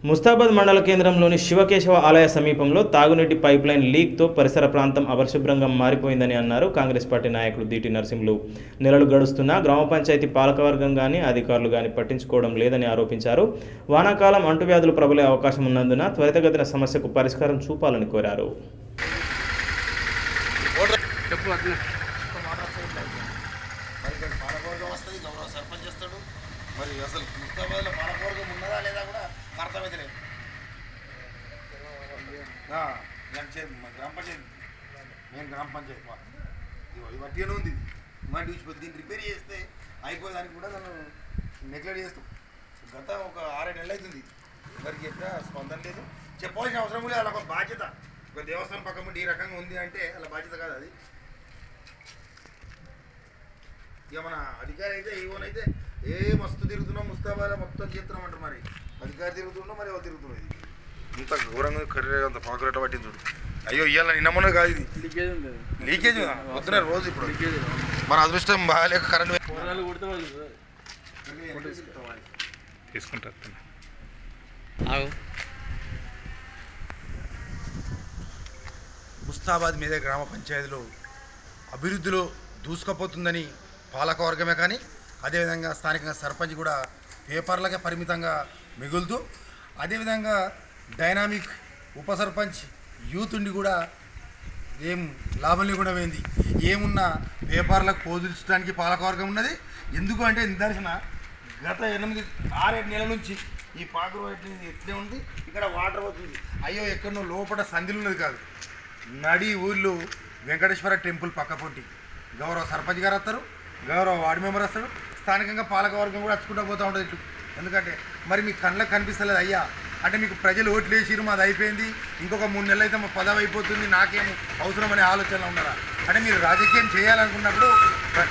ముస్తాబాద్ మండల కేంద్రంలోని శివకేశవ ఆలయ సమీపంలో తాగునీటి పైప్లైన్ లీక్తో పరిసర ప్రాంతం అపరిశుభ్రంగా మారిపోయిందని అన్నారు కాంగ్రెస్ పార్టీ నాయకులు దీటి నరసింహులు నెలలు గడుస్తున్నా గ్రామ పంచాయతీ పాలకవర్గం కానీ అధికారులు కానీ పట్టించుకోవడం లేదని ఆరోపించారు వానాకాలం అంటువ్యాధులు ప్రబలే అవకాశం ఉన్నందున త్వరితగతిన సమస్యకు పరిష్కారం చూపాలని కోరారు చెప్పు అట్లా మరి ఇక్కడ పాలకవర్గం వస్తుంది గౌరవ సర్పంచ్ వస్తాడు మరి అసలు ముస్తాబాద్లో పాలకవర్గం ఉన్నదా లేదా కూడా అర్థమైతే లేదు ఆ, గ్రామ పంచాయతీ మా గ్రామ పంచాయతీ మేము గ్రామ పంచాయతీ మా ఇదిగో ఇది వట్టిగానే ఉంది మరి ఇచ్చిపోతే దీన్ని రిపేర్ చేస్తే అయిపోయేదానికి కూడా నన్ను నెగ్లెక్ట్ చేస్తాం గత ఒక ఆరేడు నెలలు అవుతుంది ఎవరికి ఎక్కడ స్పందన లేదు చెప్పవలసిన అవసరం లేదు అలా ఒక బాధ్యత ఒక దేవస్థానం పక్కన ఉండి ఈ రకంగా ఉంది అంటే అలా బాధ్యత కాదు అది ఇక మన అధికారి అయితే ఏవోనైతే ఏ మస్తు తిరుగుతున్నాం ముస్తాబాలో మొత్తం చేస్తున్నాం అంటారు మరి అధికారి తిరుగుతుండో మరి ఎవరు తిరుగుతున్నాం ఇది ఇంత ఘోరంగా కర్రీ అంత పాకురెట్ట పట్టింది చూడు అయ్యో ఇవాళ నిన్న మొన్న కాదు ఇది లీకేజ్ ఉంది లీకేజ్ వస్తున్న రోజు ఇప్పుడు లీకేజ్ మన అదృష్టం బాగాలేక కరెంట్ కూరగాయలు కొడితే వాళ్ళు తీసుకుంటారు ఆగు ముస్తాబాద్ మీద గ్రామ పంచాయతీలో అభివృద్ధిలో దూసుకుపోతుందని పాలకవర్గమే కానీ అదేవిధంగా స్థానికంగా సర్పంచ్ కూడా పేపర్లకే పరిమితంగా మిగులుతూ అదేవిధంగా డైనామిక్ ఉప సర్పంచ్ యూత్ ఉండి కూడా ఏం లాభం లేకుండా పోయింది ఏమున్నా పేపర్లకు పోదించడానికి పాలకవర్గం ఉన్నది ఎందుకు అంటే నిదర్శన గత ఎనిమిది ఆరేడు నెలల నుంచి ఈ పాకురు ఎట్లే ఎట్లే ఉంది ఇక్కడ వాటర్ పోతుంది అయ్యో ఎక్కడనో లోపల సంధిలు ఉన్నది కాదు నడి ఊళ్ళో వెంకటేశ్వర టెంపుల్ పక్క పొంటి గౌరవ సర్పంచ్ గారు వస్తారు గౌరవ వార్డు మెంబర్ వస్తాడు స్థానికంగా పాలకవర్గం కూడా వచ్చుకుంటూ పోతూ ఉంటుంది ఇటు ఎందుకంటే మరి మీ కళ్ళకు కనిపిస్తలేదు అయ్యా అంటే మీకు ప్రజలు ఓట్లు వేసిరు మాది అయిపోయింది ఇంకొక మూడు నెలలు అయితే మా పదవి అయిపోతుంది నాకేం అవసరం అనే ఆలోచనలో ఉన్నారా అంటే మీరు రాజకీయం చేయాలనుకున్నప్పుడు ప్ర-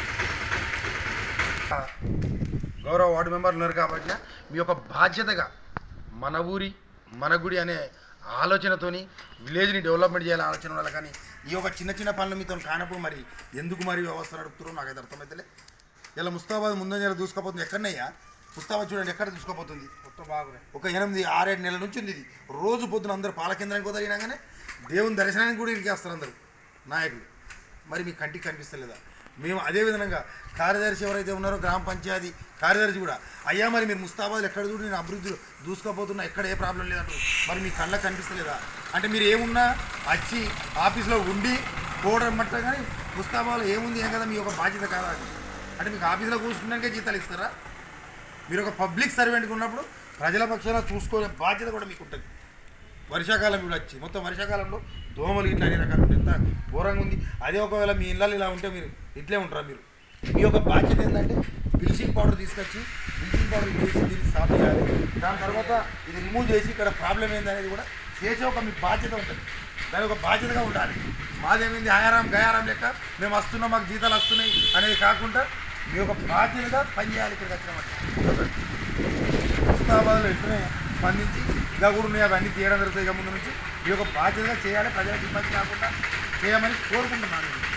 గౌరవ వార్డు మెంబర్లు ఉన్నారు కాబట్టి మీ యొక్క బాధ్యతగా మన ఊరి మన గుడి అనే ఆలోచనతోని విలేజ్ని డెవలప్మెంట్ చేయాలనే ఆలోచన ఉండాలి కానీ ఈ యొక్క చిన్న చిన్న పనులు మీతో కానప్పుడు మరి ఎందుకు మరి వ్యవస్థ నడుపుతారో నాకైతే అర్థమైతలే ఇలా ముస్తాబాద్ ముందంజల దూసుకుపోతుంది ఎక్కడనయ్యా ముస్తాబాద్ చూడండి ఎక్కడ దూసుకుపోతుంది మొత్తం బాగున్నాయి ఒక ఎనిమిది ఆరేడు నెలల నుంచి ఉంది ఇది రోజు పొద్దున అందరూ పాల కేంద్రానికి పోతారు అయినాగానే దేవుని దర్శనానికి కూడా ఇక్కడికి వస్తారు అందరూ నాయకులు మరి మీ కంటికి కనిపిస్తలేదా మేము అదే విధంగా కార్యదర్శి ఎవరైతే ఉన్నారో గ్రామ పంచాయతీ కార్యదర్శి కూడా అయ్యా మరి మీరు ముస్తాబాద్ ఎక్కడ చూడు నేను అభివృద్ధిలో దూసుకుపోతున్నా ఎక్కడ ఏ ప్రాబ్లం లేదంటారు మరి మీ కళ్ళకి కనిపిస్తలేదా అంటే మీరు ఏమున్నా వచ్చి ఆఫీస్లో ఉండి పోవడం మట్ట కానీ ముస్తాబాద్లో ఏముంది ఏం కదా మీ యొక్క బాధ్యత కాదా అది అంటే మీకు ఆఫీస్లో కూర్చున్నాకే జీతాలు ఇస్తారా మీరు ఒక పబ్లిక్ సర్వెంట్గా ఉన్నప్పుడు ప్రజల పక్షాన చూసుకునే బాధ్యత కూడా మీకు ఉంటుంది వర్షాకాలం కూడా వచ్చి మొత్తం వర్షాకాలంలో దోమలు ఇట్లా అన్ని రకాలు ఉంటాయి ఎంత ఘోరంగా ఉంది అదే ఒకవేళ మీ ఇళ్ళలో ఇలా ఉంటే మీరు ఇట్లే ఉంటారా మీరు మీ యొక్క బాధ్యత ఏంటంటే బ్లీచింగ్ పౌడర్ తీసుకొచ్చి బ్లీచింగ్ పౌడర్ చేసి దీన్ని సాఫ్ చేయాలి దాని తర్వాత ఇది రిమూవ్ చేసి ఇక్కడ ప్రాబ్లం ఏందనేది కూడా చేసే ఒక మీ బాధ్యత ఉంటుంది దాని ఒక బాధ్యతగా ఉండాలి మాదేమైంది హయారాం గయారాం లెక్క మేము వస్తున్నాం మాకు జీతాలు వస్తున్నాయి అనేది కాకుండా మీ యొక్క బాధ్యతగా పనిచేయాలి ఇక్కడికి వచ్చినామంటే హుస్నాబాద్లో వెంటనే స్పందించి ఇక కూడా ఉన్నాయి అవన్నీ తీయడం జరుగుతాయి ఇక ముందు నుంచి ఈ యొక్క బాధ్యతగా చేయాలి ప్రజలకు ఇబ్బంది కాకుండా చేయమని కోరుకుంటున్నాను